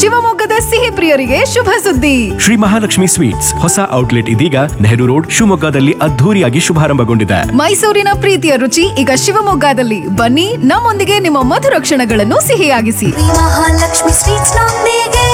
ಶಿವಮೊಗ್ಗದ ಸಿಹಿ ಪ್ರಿಯರಿಗೆ ಶುಭ ಸುದ್ದಿ ಶ್ರೀ ಮಹಾಲಕ್ಷ್ಮಿ ಸ್ವೀಟ್ಸ್ ಹೊಸ ಔಟ್ಲೆಟ್ ಇದೀಗ ನೆಹರು ರೋಡ್ ಶಿವಮೊಗ್ಗದಲ್ಲಿ ಅದ್ಧೂರಿಯಾಗಿ ಶುಭಾರಂಭಗೊಂಡಿದೆ ಮೈಸೂರಿನ ಪ್ರೀತಿಯ ರುಚಿ ಈಗ ಶಿವಮೊಗ್ಗದಲ್ಲಿ ಬನ್ನಿ ನಮ್ಮೊಂದಿಗೆ ನಿಮ್ಮ ಮಧುರ ಕ್ಷಣಗಳನ್ನು ಸಿಹಿಯಾಗಿಸಿ ಮಹಾಲಕ್ಷ್ಮಿ ಸ್ವೀಟ್ಸ್ ನೊಂದಿಗೆ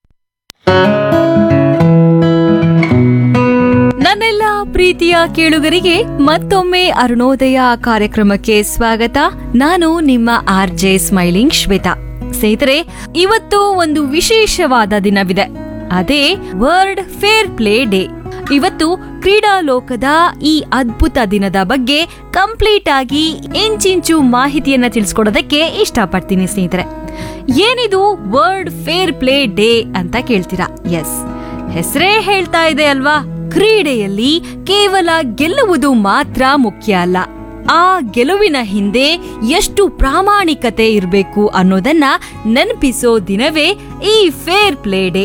ನನ್ನೆಲ್ಲ ಪ್ರೀತಿಯ ಕೇಳುಗರಿಗೆ ಮತ್ತೊಮ್ಮೆ ಅರುಣೋದಯ ಕಾರ್ಯಕ್ರಮಕ್ಕೆ ಸ್ವಾಗತ ನಾನು ನಿಮ್ಮ ಆರ್ ಜೆ ಸ್ಮೈಲಿಂಗ್ ಶ್ವೇತಾ ಸ್ನೇಹಿತರೆ ಇವತ್ತು ಒಂದು ವಿಶೇಷವಾದ ದಿನವಿದೆ ಅದೇ ವರ್ಲ್ಡ್ ಫೇರ್ ಪ್ಲೇ ಡೇ ಇವತ್ತು ಕ್ರೀಡಾ ಲೋಕದ ಈ ಅದ್ಭುತ ದಿನದ ಬಗ್ಗೆ ಕಂಪ್ಲೀಟ್ ಆಗಿ ಇಂಚಿಂಚು ಮಾಹಿತಿಯನ್ನ ತಿಳಿಸ್ಕೊಡೋದಕ್ಕೆ ಇಷ್ಟಪಡ್ತೀನಿ ಸ್ನೇಹಿತರೆ ಏನಿದು ವರ್ಲ್ಡ್ ಫೇರ್ ಪ್ಲೇ ಡೇ ಅಂತ ಕೇಳ್ತೀರಾ ಎಸ್ ಹೆಸರೇ ಹೇಳ್ತಾ ಇದೆ ಅಲ್ವಾ ಕ್ರೀಡೆಯಲ್ಲಿ ಕೇವಲ ಗೆಲ್ಲುವುದು ಮಾತ್ರ ಮುಖ್ಯ ಅಲ್ಲ ಆ ಗೆಲುವಿನ ಹಿಂದೆ ಎಷ್ಟು ಪ್ರಾಮಾಣಿಕತೆ ಇರಬೇಕು ಅನ್ನೋದನ್ನ ನೆನಪಿಸೋ ದಿನವೇ ಈ ಫೇರ್ ಪ್ಲೇ ಡೇ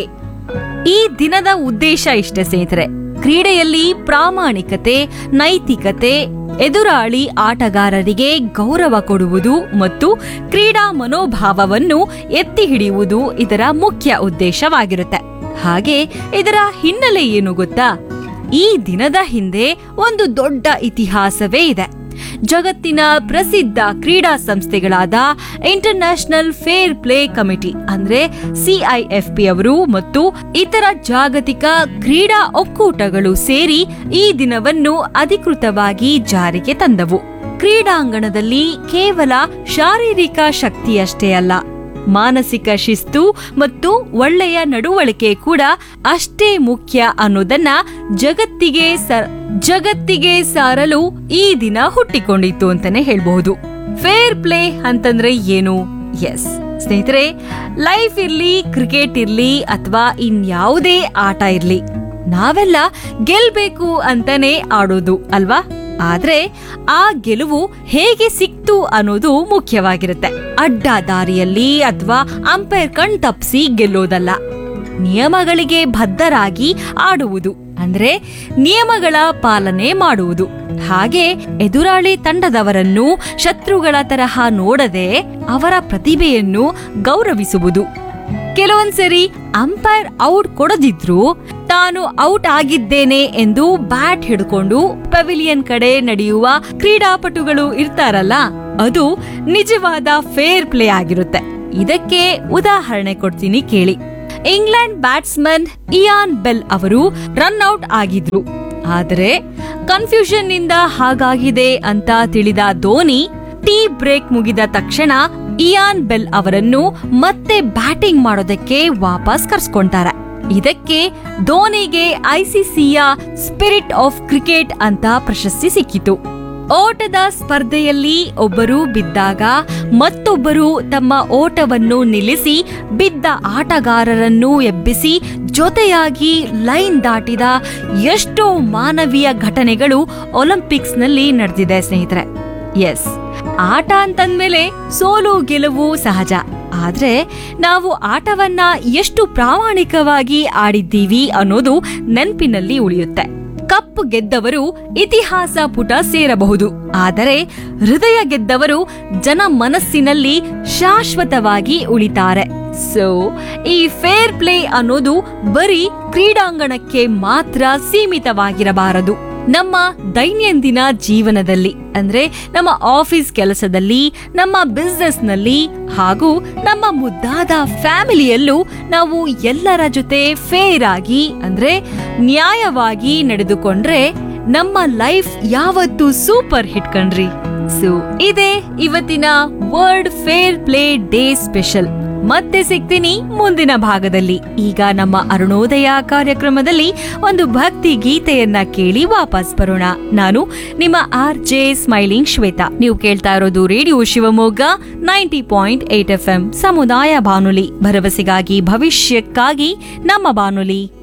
ಈ ದಿನದ ಉದ್ದೇಶ ಇಷ್ಟೇ ಸ್ನೇಹಿತರೆ ಕ್ರೀಡೆಯಲ್ಲಿ ಪ್ರಾಮಾಣಿಕತೆ ನೈತಿಕತೆ ಎದುರಾಳಿ ಆಟಗಾರರಿಗೆ ಗೌರವ ಕೊಡುವುದು ಮತ್ತು ಕ್ರೀಡಾ ಮನೋಭಾವವನ್ನು ಎತ್ತಿ ಹಿಡಿಯುವುದು ಇದರ ಮುಖ್ಯ ಉದ್ದೇಶವಾಗಿರುತ್ತೆ ಹಾಗೆ ಇದರ ಹಿನ್ನೆಲೆ ಏನು ಗೊತ್ತಾ ಈ ದಿನದ ಹಿಂದೆ ಒಂದು ದೊಡ್ಡ ಇತಿಹಾಸವೇ ಇದೆ ಜಗತ್ತಿನ ಪ್ರಸಿದ್ಧ ಕ್ರೀಡಾ ಸಂಸ್ಥೆಗಳಾದ ಇಂಟರ್ನ್ಯಾಷನಲ್ ಫೇರ್ ಪ್ಲೇ ಕಮಿಟಿ ಅಂದ್ರೆ ಸಿಐಎಫ್ಪಿ ಅವರು ಮತ್ತು ಇತರ ಜಾಗತಿಕ ಕ್ರೀಡಾ ಒಕ್ಕೂಟಗಳು ಸೇರಿ ಈ ದಿನವನ್ನು ಅಧಿಕೃತವಾಗಿ ಜಾರಿಗೆ ತಂದವು ಕ್ರೀಡಾಂಗಣದಲ್ಲಿ ಕೇವಲ ಶಾರೀರಿಕ ಶಕ್ತಿಯಷ್ಟೇ ಅಲ್ಲ ಮಾನಸಿಕ ಶಿಸ್ತು ಮತ್ತು ಒಳ್ಳೆಯ ನಡವಳಿಕೆ ಕೂಡ ಅಷ್ಟೇ ಮುಖ್ಯ ಅನ್ನೋದನ್ನ ಜಗತ್ತಿಗೆ ಸ- ಜಗತ್ತಿಗೆ ಸಾರಲು ಈ ದಿನ ಹುಟ್ಟಿಕೊಂಡಿತ್ತು ಅಂತಾನೆ ಹೇಳ್ಬಹುದು ಫೇರ್ ಪ್ಲೇ ಅಂತಂದ್ರೆ ಏನು ಎಸ್ ಸ್ನೇಹಿತರೆ ಲೈಫ್ ಇರ್ಲಿ ಕ್ರಿಕೆಟ್ ಇರ್ಲಿ ಅಥವಾ ಇನ್ಯಾವುದೇ ಆಟ ಇರ್ಲಿ ನಾವೆಲ್ಲ ಗೆಲ್ಬೇಕು ಅಂತಾನೆ ಆಡೋದು ಅಲ್ವಾ ಆದ್ರೆ ಆ ಗೆಲುವು ಹೇಗೆ ಸಿಕ್ತು ಅನ್ನೋದು ಮುಖ್ಯವಾಗಿರುತ್ತೆ ಅಡ್ಡ ದಾರಿಯಲ್ಲಿ ಅಥವಾ ಅಂಪೈರ್ ಕಣ್ ತಪ್ಪಿಸಿ ಗೆಲ್ಲೋದಲ್ಲ ನಿಯಮಗಳಿಗೆ ಬದ್ಧರಾಗಿ ಆಡುವುದು ಅಂದ್ರೆ ನಿಯಮಗಳ ಪಾಲನೆ ಮಾಡುವುದು ಹಾಗೆ ಎದುರಾಳಿ ತಂಡದವರನ್ನು ಶತ್ರುಗಳ ತರಹ ನೋಡದೆ ಅವರ ಪ್ರತಿಭೆಯನ್ನು ಗೌರವಿಸುವುದು ಕೆಲವೊಂದ್ಸರಿ ಅಂಪೈರ್ ಔಟ್ ಕೊಡದಿದ್ರು ತಾನು ಔಟ್ ಆಗಿದ್ದೇನೆ ಎಂದು ಬ್ಯಾಟ್ ಹಿಡ್ಕೊಂಡು ಪವಿಲಿಯನ್ ಕಡೆ ನಡೆಯುವ ಕ್ರೀಡಾಪಟುಗಳು ಇರ್ತಾರಲ್ಲ ಅದು ನಿಜವಾದ ಫೇರ್ ಪ್ಲೇ ಆಗಿರುತ್ತೆ ಇದಕ್ಕೆ ಉದಾಹರಣೆ ಕೊಡ್ತೀನಿ ಕೇಳಿ ಇಂಗ್ಲೆಂಡ್ ಬ್ಯಾಟ್ಸ್ಮನ್ ಇಯಾನ್ ಬೆಲ್ ಅವರು ರನ್ ಔಟ್ ಆಗಿದ್ರು ಆದರೆ ಕನ್ಫ್ಯೂಷನ್ ನಿಂದ ಹಾಗಾಗಿದೆ ಅಂತ ತಿಳಿದ ಧೋನಿ ಟೀ ಬ್ರೇಕ್ ಮುಗಿದ ತಕ್ಷಣ ಇಯಾನ್ ಬೆಲ್ ಅವರನ್ನು ಮತ್ತೆ ಬ್ಯಾಟಿಂಗ್ ಮಾಡೋದಕ್ಕೆ ವಾಪಸ್ ಕರ್ಸ್ಕೊಂತಾರೆ ಇದಕ್ಕೆ ಧೋನಿಗೆ ಐಸಿಸಿಯ ಸ್ಪಿರಿಟ್ ಆಫ್ ಕ್ರಿಕೆಟ್ ಅಂತ ಪ್ರಶಸ್ತಿ ಸಿಕ್ಕಿತು ಓಟದ ಸ್ಪರ್ಧೆಯಲ್ಲಿ ಒಬ್ಬರು ಬಿದ್ದಾಗ ಮತ್ತೊಬ್ಬರು ತಮ್ಮ ಓಟವನ್ನು ನಿಲ್ಲಿಸಿ ಬಿದ್ದ ಆಟಗಾರರನ್ನು ಎಬ್ಬಿಸಿ ಜೊತೆಯಾಗಿ ಲೈನ್ ದಾಟಿದ ಎಷ್ಟೋ ಮಾನವೀಯ ಘಟನೆಗಳು ಒಲಿಂಪಿಕ್ಸ್ನಲ್ಲಿ ನಡೆದಿದೆ ಸ್ನೇಹಿತರೆ ಎಸ್ ಆಟ ಅಂತಂದ್ಮೇಲೆ ಸೋಲು ಗೆಲುವು ಸಹಜ ಆದ್ರೆ ನಾವು ಆಟವನ್ನ ಎಷ್ಟು ಪ್ರಾಮಾಣಿಕವಾಗಿ ಆಡಿದ್ದೀವಿ ಅನ್ನೋದು ನೆನಪಿನಲ್ಲಿ ಉಳಿಯುತ್ತೆ ಕಪ್ ಗೆದ್ದವರು ಇತಿಹಾಸ ಪುಟ ಸೇರಬಹುದು ಆದರೆ ಹೃದಯ ಗೆದ್ದವರು ಜನ ಮನಸ್ಸಿನಲ್ಲಿ ಶಾಶ್ವತವಾಗಿ ಉಳಿತಾರೆ ಸೊ ಈ ಫೇರ್ ಪ್ಲೇ ಅನ್ನೋದು ಬರೀ ಕ್ರೀಡಾಂಗಣಕ್ಕೆ ಮಾತ್ರ ಸೀಮಿತವಾಗಿರಬಾರದು ನಮ್ಮ ದೈನಂದಿನ ಜೀವನದಲ್ಲಿ ಅಂದ್ರೆ ನಮ್ಮ ಆಫೀಸ್ ಕೆಲಸದಲ್ಲಿ ನಮ್ಮ ಬಿಸ್ನೆಸ್ ನಲ್ಲಿ ಹಾಗೂ ನಮ್ಮ ಮುದ್ದಾದ ಫ್ಯಾಮಿಲಿಯಲ್ಲೂ ನಾವು ಎಲ್ಲರ ಜೊತೆ ಫೇರ್ ಆಗಿ ಅಂದ್ರೆ ನ್ಯಾಯವಾಗಿ ನಡೆದುಕೊಂಡ್ರೆ ನಮ್ಮ ಲೈಫ್ ಯಾವತ್ತೂ ಸೂಪರ್ ಹಿಟ್ ಕಣ್ರಿ ಸೊ ಇದೇ ಇವತ್ತಿನ world fair play day special ಮತ್ತೆ ಸಿಗ್ತೀನಿ ಮುಂದಿನ ಭಾಗದಲ್ಲಿ ಈಗ ನಮ್ಮ ಅರುಣೋದಯ ಕಾರ್ಯಕ್ರಮದಲ್ಲಿ ಒಂದು ಭಕ್ತಿ ಗೀತೆಯನ್ನ ಕೇಳಿ ವಾಪಸ್ ಬರೋಣ ನಾನು ನಿಮ್ಮ ಆರ್ ಜೆ ಸ್ಮೈಲಿಂಗ್ ಶ್ವೇತಾ ನೀವು ಕೇಳ್ತಾ ಇರೋದು radio Shivamogga ninety point eight F M ಸಮುದಾಯ ಬಾನುಲಿ ಭರವಸೆಗಾಗಿ ಭವಿಷ್ಯಕ್ಕಾಗಿ ನಮ್ಮ ಬಾನುಲಿ